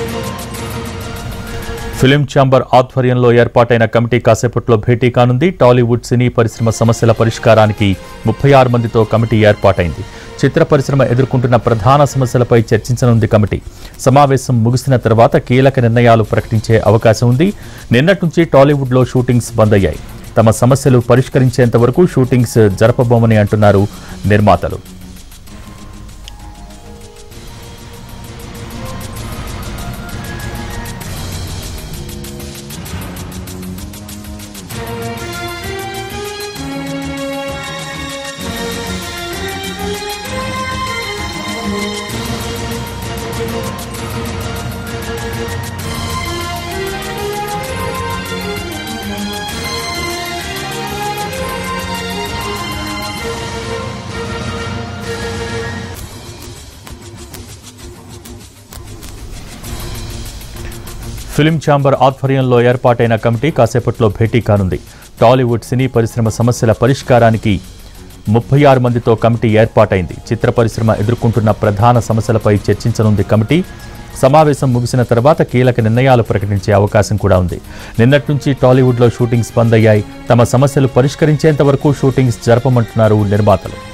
film chamber ఆధ్వర్యంలో ఏర్పాటైన committee కాసేపట్లో భేటీ కానుంది టాలీవుడ్ సినీ పరిశ్రమ సమస్యల పరిష్కారానికి ముప్పై ఆరు మందితో కమిటీ ఏర్పాటైంది చిత్ర పరిశ్రమ ఎదుర్కొంటున్న ప్రధాన సమస్యలపై చర్చించనుంది కమిటీ సమావేశం ముగిసిన తర్వాత కీలక నిర్ణయాలు ప్రకటించే అవకాశం ఉంది నిన్నటి నుంచి టాలీవుడ్లో షూటింగ్స్ బంద్ అయ్యాయి తమ సమస్యలు పరిష్కరించేంత వరకు షూటింగ్స్ జరపబోమని అంటున్నారు నిర్మాతలు ఫిలిం ఛాంబర్ ఆధ్వర్యంలో ఏర్పాటైన కమిటీ కాసేపట్లో భేటీ కానుంది టాలీవుడ్ సినీ పరిశ్రమ సమస్యల పరిష్కారానికి ముప్పై ఆరు మందితో కమిటీ ఏర్పాటైంది చిత్ర పరిశ్రమ ఎదుర్కొంటున్న ప్రధాన సమస్యలపై చర్చించనుంది కమిటీ సమావేశం ముగిసిన తర్వాత కీలక నిర్ణయాలు ప్రకటించే అవకాశం కూడా ఉంది నిన్నటి నుంచి టాలీవుడ్లో షూటింగ్స్ బంద్ అయ్యాయి తమ సమస్యలు పరిష్కరించేంత వరకు షూటింగ్స్ జరపమంటున్నారు నిర్మాతలు